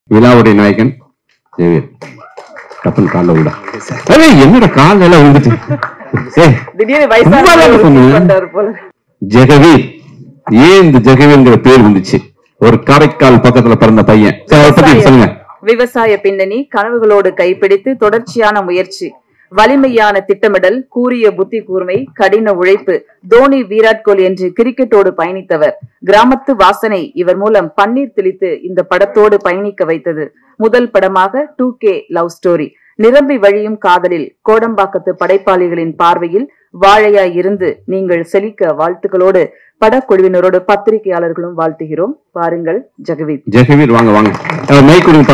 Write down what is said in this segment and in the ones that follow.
விழாவுடைய நாயகன் ஜெயவீர் டப்புன்னு காலில் விடா ஏய், என்னடா கால் எல்லாம் விழுந்துச்சு ஏய், திடீர்னு சும்மா தானே சொன்னேன். வயசான போல ஜெகவீர் ஏன் இந்த ஜெகவீர்ங்கிற பேர் வந்துச்சு ஒரு காரைக்கால் பக்கத்துல பிறந்த பையன் சரி, அதை பத்தி சொல்லுங்க விவசாய பின்னணி கனவுகளோடு கைப்பிடித்து தொடர்ச்சியான முயற்சி வலிமையான திட்டமிடல் கூரிய புத்தி கூர்மை கடின உழைப்பு தோனி விராட் கோலி என்று கிரிக்கெட்டோடு பயணித்தவர் கிராமத்து வாசனை இவர் மூலம் பன்னீர் தெளித்து இந்த படத்தோடு பயணிக்க வைத்தது முதல் படமாக டூ கே லவ் ஸ்டோரி நிரம்பி வழியும் காதலில் கோடம்பாக்கத்து படைப்பாளிகளின் பார்வையில் வாழையாய் இருந்து நீங்கள் செழிக்க வாழ்த்துக்களோடு படக்குழுவினரோடு பத்திரிகையாளர்களும் வாழ்த்துகிறோம் பாருங்கள் ஜெகவீத் ஜெகவீர் வாங்க வாங்க அஹ், மைக் கொடுங்கப்பா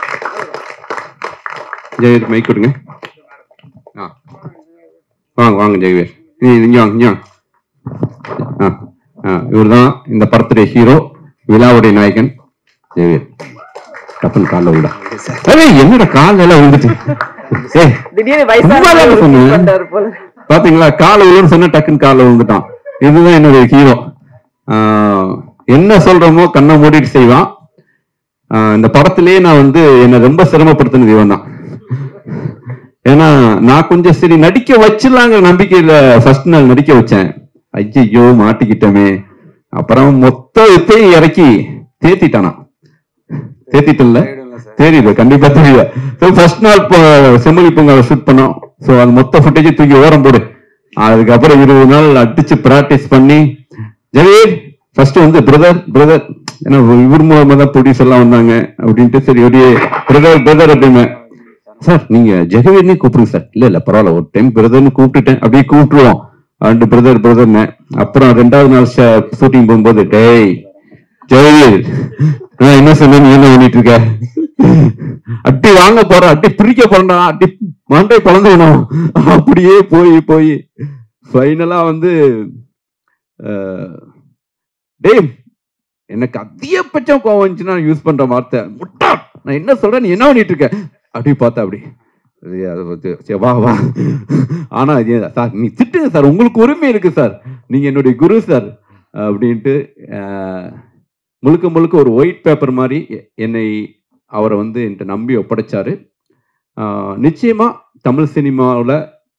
ஜெகவீர் மைக் கொடுங்க ஆ. வாங்க வாங்க ஜெகவீர் நீ இங்க வாங்க இங்க வாங்க ஆ ஆ இவர் தான் இந்த படத்துடைய ஹீரோ விழாவுடைய நாயகன் ஜெகவீர் டப்புன்னு காலில் விடா ஏய், என்னடா கால் எல்லாம் விழுந்துச்சு ஏய், திடீர்னு சும்மா தானே சொன்னேன். வயசான போல பாத்தீங்களா கால விழுன்னு சொன்ன டக்குன்னு கால விழுந்துட்டான் இதுதான் என்னுடைய ஹீரோ என்ன சொல்றோமோ கண்ணை மூடிட்டு செய்வான் ஆஹ் இந்த படத்திலேயே நான் வந்து என்னை ரொம்ப சிரமப்படுத்தினது இவன் தான் ஏன்னா நான் கொஞ்சம் சரி நடிக்க வச்சிடலாங்கிற நம்பிக்கையில ஃபர்ஸ்ட் நாள் நடிக்க வச்சேன் ஐயோ மாட்டிக்கிட்டோமே அப்புறம் மொத்த வித்தையும் இறக்கி தேத்திட்டானா தேத்திட்டல தெரியுது கண்டிப்பா தெரியுது ஃபர்ஸ்ட் நாள் இப்போ செம்மொழி பொங்கல் ஷூட் பண்ணோம் ஸோ அது மொத்த ஃபுட்டேஜ் தூக்கி ஓரம் போடு அதுக்கப்புறம் இருபது நாள் அடிச்சு பிராக்டிஸ் பண்ணி ஜெயவீர் ஃபர்ஸ்ட் வந்து பிரதர் பிரதர் ஏன்னா இவர் மூலமா தான் ப்ரொடியூசர் எல்லாம் வந்தாங்க அப்படின்ட்டு சரி அப்படியே பிரதர் பிரதர் அப்படின்னு சார் நீங்க ஜெகவீர்னே கூப்பிடுங்க சார் இல்ல இல்ல பரவாயில்ல ஒரு டைம் பிரதர்னு கூப்பிட்டுட்டேன் அப்படியே கூப்பிட்டுருவோம் அண்டு பிரதர் பிரதர்னு அப்புறம் ரெண்டாவது நாள் ஷூட்டிங் போகும்போது டேய் ஜெயவீர் நான் என்ன சொன்னேன் நீ என்ன பண்ணிட்டு இருக்க அட்டி வாங்க போற அட்டி பிரிக்க போறா அட்டி மண்டை குழந்தைணும் அப்படியே போய் போய் ஃபைனலா வந்து அஹ், டேய் எனக்கு அதிகபட்சம் கோவம் வந்துச்சுன்னா யூஸ் பண்ற வார்த்தை முட்டா நான் என்ன சொல்றேன் நீ என்ன பண்ணிட்டு இருக்க அப்படி பார்த்தா அப்படி அது அது வந்து, சரி, வா வா ஆனா இது, சார் நீ திட்டுங்க சார் உங்களுக்கு உரிமை இருக்கு சார் நீங்க என்னுடைய குரு சார் அப்படின்ட்டு அஹ், முழுக்க முழுக்க ஒரு ஒயிட் பேப்பர் மாதிரி எ- என்னை அவரை வந்து என்கிட்ட நம்பி ஒப்படைச்சாரு ஆஹ் நிச்சயமா தமிழ் சினிமாவில்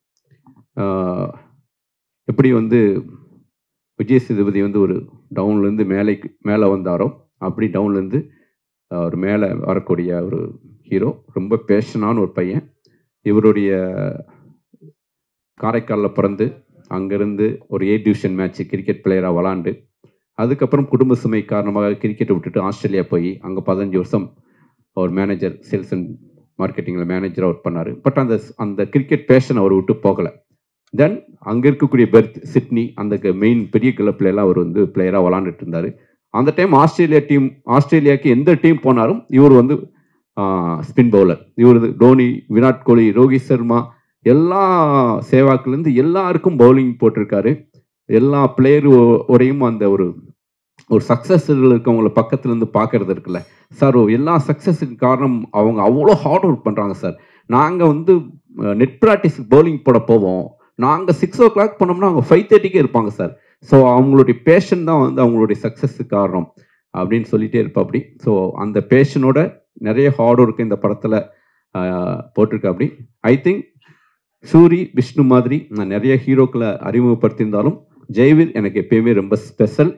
எப்படி வந்து விஜய் சேதுபதி வந்து ஒரு டவுன்லேருந்து மேலைக்கு மேலே வந்தாரோ அப்படி டவுன்லேருந்து ஒரு மேலே வரக்கூடிய ஒரு ஹீரோ ரொம்ப பேஷனான ஒரு பையன் இவருடைய காரைக்காலில் பிறந்து அங்கேருந்து ஒரு ஏ டிவிஷன் மேட்ச் கிரிக்கெட் பிளேயராக விளாண்டு அதுக்கப்புறம் குடும்ப சுமை காரணமாக கிரிக்கெட்டை விட்டுட்டு ஆஸ்திரேலியா போய் அங்கே பதினஞ்சு வருஷம் அவர் மேனேஜர் சேல்ஸ் அண்ட் மார்க்கெட்டிங்கில் மேனேஜராக ஒர்க் பண்ணார் பட் அந்த அந்த கிரிக்கெட் பேஷன் அவர் விட்டு போகலை தென் அங்கே இருக்கக்கூடிய பெர்த் சிட்னி அந்த மெயின் பெரிய கிளப்ல எல்லாம் அவர் வந்து பிளேயராக விளாண்டுட்டு இருந்தார் அந்த டைம் ஆஸ்திரேலியா டீம் ஆஸ்திரேலியாவுக்கு எந்த டீம் போனாலும் இவர் வந்து ஸ்பின் பவுலர் இவர் தோனி விராட் கோலி ரோஹித் சர்மா எல்லா சேவாக்குலேருந்து எல்லாருக்கும் பவுலிங் போட்டிருக்காரு எல்லா பிளேயர் உடையும் அந்த ஒரு ஒரு சக்ஸஸ் இருக்கவங்கள பக்கத்துல இருந்து பார்க்கறது இருக்குல்ல சார் எல்லா சக்ஸஸுக்கு காரணம் அவங்க அவ்வளோ ஹார்ட் ஒர்க் பண்ணுறாங்க சார் நாங்கள் வந்து நெட் ப்ராக்டிஸ் பவுலிங் போட போவோம் நாங்கள் சிக்ஸ் ஓ கிளாக் பண்ணோம்னா அவங்க ஃபைவ் தேர்ட்டிக்கே இருப்பாங்க சார் ஸோ அவங்களுடைய பேஷன் தான் வந்து அவங்களுடைய சக்ஸஸுக்கு காரணம் அப்படின்னு சொல்லிட்டே இருப்பா அப்படி ஸோ அந்த பேஷனோட நிறைய ஹார்ட் ஒர்க் இந்த படத்தில் போட்டிருக்கா அப்படி ஐ திங்க் சூரி விஷ்ணு மாதிரி நான் நிறைய ஹீரோக்களை அறிமுகப்படுத்தியிருந்தாலும் ஜெய்வீர் எனக்கு எப்பயுமே ரொம்ப ஸ்பெஷல்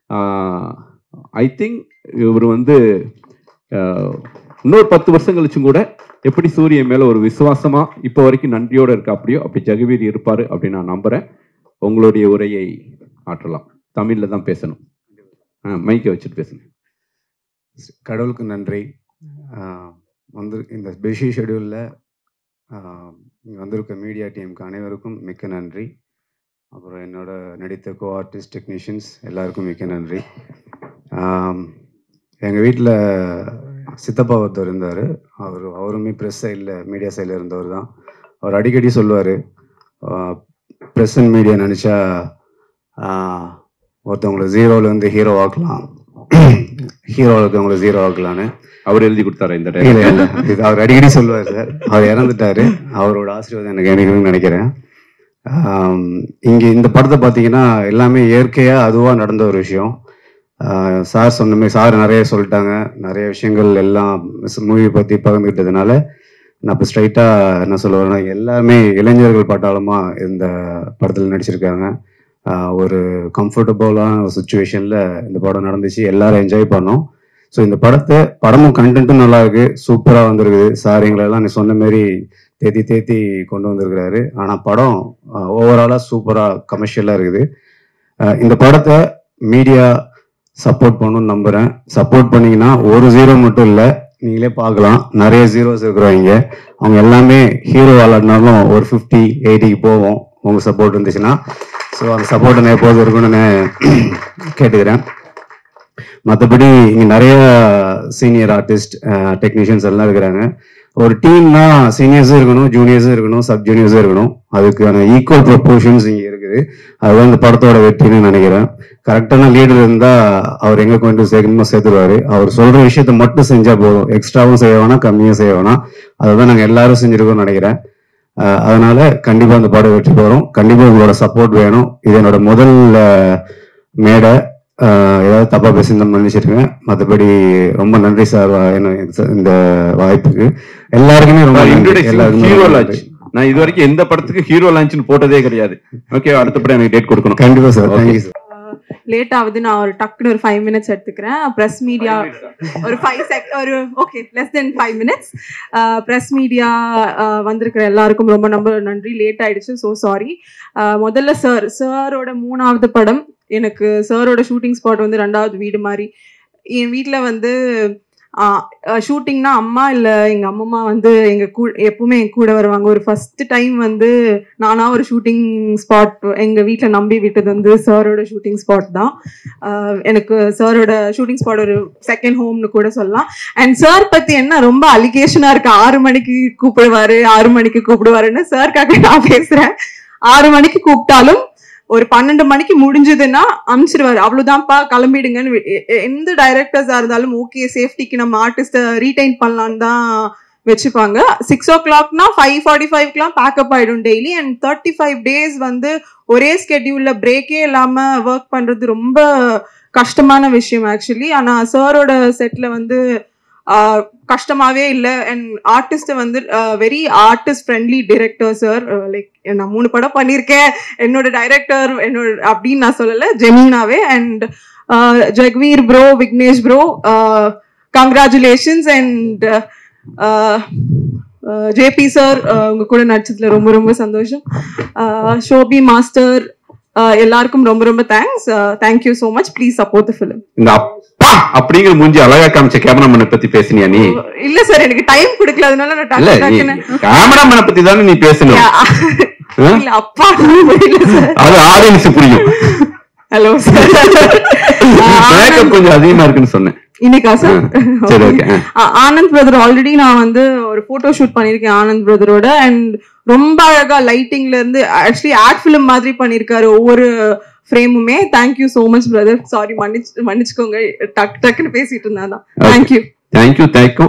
ஐ திங்க் இவர் வந்து ஆஹ், இன்னொரு பத்து வருஷம் கழிச்சும் கூட எப்படி சூரியன் மேல ஒரு விசுவாசமா இப்போ வரைக்கும் நன்றியோட இருக்கா அப்படியோ அப்படி ஜெகவீர் இருப்பாரு அப்படின்னு நான் நம்புறேன் உங்களுடைய உரையை ஆற்றலாம் தமிழ்ல தான் பேசணும் மைக்கை வச்சுட்டு பேசுங்க கடவுளுக்கு நன்றி ஆஹ் வந்து இந்த பிஸி ஷெடியூலில் இங்கே வந்திருக்க மீடியா டீமுக்கு அனைவருக்கும் மிக்க நன்றி அப்புறம் என்னோட நடித்த கோ ஆர்டிஸ்ட் டெக்னீஷியன்ஸ் எல்லாருக்கும் மிக்க நன்றி எங்கள் வீட்டில் சித்தப்பா ஒருத்தர் இருந்தார் அவர் அவருமே ப்ரெஸ் சைடில் மீடியா சைடில் இருந்தவர் தான் அவர் அடிக்கடி சொல்லுவார் ப்ரெஸ் அண்ட் மீடியா நினச்சா ஒருத்தவங்களை ஜீரோலேருந்து ஹீரோ ஆக்கலாம் ஹீரோவில் இருக்கவங்களை ஜீரோ ஆக்கலான்னு அவர் எழுதி கொடுத்தாரு இந்த இல்ல இல்ல இது அவர் அடிக்கடி சொல்லுவார் சார் அவர் இறந்துட்டாரு அவரோட ஆசீர்வாதம் எனக்கு கிடைக்கணும்னு நினைக்கிறேன் ஆம், இங்க இந்த படத்தை பார்த்தீங்கன்னா எல்லாமே இயற்கையா அதுவா நடந்த ஒரு விஷயம் சார் சொன்ன மாதிரி சார் நிறைய சொல்லிட்டாங்க நிறைய விஷயங்கள் எல்லாம் மூவி பற்றி பகிர்ந்துக்கிட்டதுனால நான் இப்போ ஸ்ட்ரைட்டாக என்ன சொல்ல வரேன்னா எல்லாருமே இளைஞர்கள் பட்டாளமாக இந்த படத்தில் நடிச்சிருக்காங்க ஆஹ் ஒரு கம்ஃபர்டபுளான ஒரு சுச்சுவேஷனில் இந்த படம் நடந்துச்சு எல்லாரும் என்ஜாய் பண்ணோம் ஸோ இந்த படத்தை படமும் கண்டென்ட்டும் நல்லா இருக்கு சூப்பராக வந்திருக்குது சார் எங்களெல்லாம் நீ சொன்ன மாதிரி தேத்தி தேத்தி கொண்டு வந்திருக்கிறாரு ஆனால் படம் ஓவராலாக சூப்பராக கமர்ஷியலாக இருக்குது ஆஹ் இந்த படத்தை மீடியா சப்போர்ட் பண்ணணும்னு நம்புகிறேன் சப்போர்ட் பண்ணீங்கன்னா ஒரு ஜீரோ மட்டும் இல்லை நீங்களே பார்க்கலாம் நிறைய ஜீரோஸ் இருக்கிறவங்க அவங்க எல்லாமே ஹீரோ விளாட்னாலும் ஒரு ஃபிஃப்டி எயிட்டிக்கு போவோம் உங்கள் சப்போர்ட் இருந்துச்சுன்னா ஸோ அந்த சப்போர்ட் நான் எப்போதும் இருக்கும்னு நான் கேட்டுக்கிறேன் மற்றபடி இங்கே நிறைய சீனியர் ஆர்டிஸ்ட் டெக்னீஷியன்ஸ் எல்லாம் இருக்கிறாங்க ஒரு டீம்னா சீனியர்ஸும் இருக்கணும் ஜூனியர்ஸும் இருக்கணும் சப் ஜூனியர்ஸும் இருக்கணும் அதுக்கான ஈக்குவல் ப்ரொப்போர்ஷன்ஸ் இங்கே இருக்குது அதுதான் இந்த படத்தோட வெற்றின்னு நினைக்கிறேன் கரெக்டான லீடர் இருந்தால் அவர் எங்கே கொண்டு சேர்க்கணுமோ சேர்த்துருவாரு அவர் சொல்கிற விஷயத்த மட்டும் செஞ்சால் போதும் எக்ஸ்ட்ராவும் செய்ய வேணாம் கம்மியும் செய்ய வேணாம் அதுதான் நாங்கள் எல்லாரும் செஞ்சுருக்கோம்னு நினைக்கிறேன் அஹ் அதனால கண்டிப்பாக அந்த படம் வெற்றி பெறும் கண்டிப்பாக உங்களோட சப்போர்ட் வேணும் இது என்னோட முதல் அஹ், மேடை அஹ், ஏதாவது தப்பா பேசியிருந்தா மன்னிச்சிருக்கேன் மற்றபடி ரொம்ப நன்றி சார் இந்த வாய்ப்புக்கு எல்லாருக்குமே ரொம்ப நன்றி. இன்ட்ரோடக்ஷன் எல்லாருக்குமே ஹீரோ ரொம்ப லான்ச் நன்றி. நான் இது வரைக்கும் எந்த படத்துக்கு ஹீரோ லான்ச்னு போட்டதே கிடையாது ஓகே அடுத்தபடி எனக்கு டேட் கொடுக்கணும் கண்டிப்பா sir Okay. Thank you sir late ஆகுது நான் ஒரு டக்குன்னு ஒரு ஃபைவ் மினிட்ஸ் எடுத்துக்கிறேன் ப்ரெஸ் மீடியா ஒரு ஃபைவ் செக் ஒரு okay less than five minutes press media வந்திருக்கிற எல்லாருக்கும் ரொம்ப ரொம்ப நன்றி லேட் ஆயிடுச்சு ஸோ சாரி முதல்ல சார் சாரோட மூணாவது படம் எனக்கு சாரோட ஷூட்டிங் ஸ்பாட் வந்து ரெண்டாவது வீடு மாதிரி என் வீட்டில் வந்து ஷூட்டிங்னா அம்மா இல்லை எங்கள் அம்மம்மா வந்து எங்கள் கூ எப்பவுமே என் கூட வருவாங்க ஒரு ஃபர்ஸ்ட் டைம் வந்து நானா ஒரு ஷூட்டிங் ஸ்பாட் எங்கள் வீட்டில் நம்பி விட்டது வந்து சாரோட ஷூட்டிங் ஸ்பாட் தான் ஆஹ் எனக்கு சாரோட ஷூட்டிங் ஸ்பாட் ஒரு செகண்ட் ஹோம்னு கூட சொல்லலாம் அண்ட் சார் பத்தி என்ன ரொம்ப அலிகேஷனா இருக்கு ஆறு மணிக்கு கூப்பிடுவாரு ஆறு மணிக்கு கூப்பிடுவாருன்னு சார்க்காக நான் பேசுறேன் ஆறு மணிக்கு கூப்பிட்டாலும் ஒரு பன்னெண்டு மணிக்கு முடிஞ்சதுன்னா அனுப்பிச்சிருவாரு அவ்வளவுதான்ப்பா கிளம்பிடுங்கன்னு வி- எ- எ- எந்த டைரக்டர்ஸா இருந்தாலும் ஓகே சேஃப்டிக்கு நம்ம ஆர்டிஸ்ட ரீடைன் பண்ணலான்னு தான் வச்சுப்பாங்க சிக்ஸ் ஓ கிளாக்னா ஃபைவ் ஃபார்ட்டி ஃபைவ்க்குலாம் பேக்கப் ஆயிடும் daily and thirty five days வந்து ஒரே ஸ்கெட்யூல்ல பிரேக்கே இல்லாம ஒர்க் பண்றது ரொம்ப கஷ்டமான விஷயம் ஆக்சுவலி ஆனா சாரோட செட்ல வந்து ஆஹ், கஷ்டமாவே இல்லை அண்ட் ஆர்டிஸ்ட் வந்து very artist friendly director sir like நான் மூணு படம் பண்ணியிருக்கேன் என்னோட டைரக்டர் என்னோட அப்படின்னு நான் சொல்லலை ஜெமீனாவே and Jagveer bro Vignesh bro congratulations and JP sir உங்க கூட நடிச்சதுல ரொம்ப ரொம்ப சந்தோஷம் ஆஹ் ஷோபி மாஸ்டர் எல்லாருக்கும் ரொம்ப ரொம்ப thanks thank you so much please support the film இந்த அப்பா அப்படிங்கிற மூஞ்சி அழகா காமிச்ச கேமராமேனை பத்தி பேசுனியா நீ இல்ல சார் எனக்கு டைம் கொடுக்கல அதனால நான் இல்ல டக்கு டக்குன்னு கேமராமேனை பத்தி தானே நீ பேசணும் ஆ? இல்ல அப்பா புரியல சார் அது ஆடியன்ஸ் புரியும் ஹலோ சார் மேக்கப் கொஞ்சம் அதிகமா இருக்குன்னு சொன்னேன் இன்னைக்கா சார் சரி ஓகே ஆ- ஆனந்த் பிரதர் ஆல்ரெடி நான் வந்து ஒரு போட்டோ ஷூட் பண்ணியிருக்கேன் ஆனந்த் பிரதரோட அண்ட் ரொம்ப அழகா லைட்டிங்ல இருந்து ஆக்சுவலி ஆட் ஃபிலிம் மாதிரி பண்ணியிருக்காரு ஒவ்வொரு ஃப்ரேமுமே thank you so much brother sorry மன்னிச்சு மன்னிச்சுக்கோங்க டக் டக்குன்னு பேசிட்டு இருந்தாதான் தேங்க்யூ தேங்க்யூ தேங்க்யூ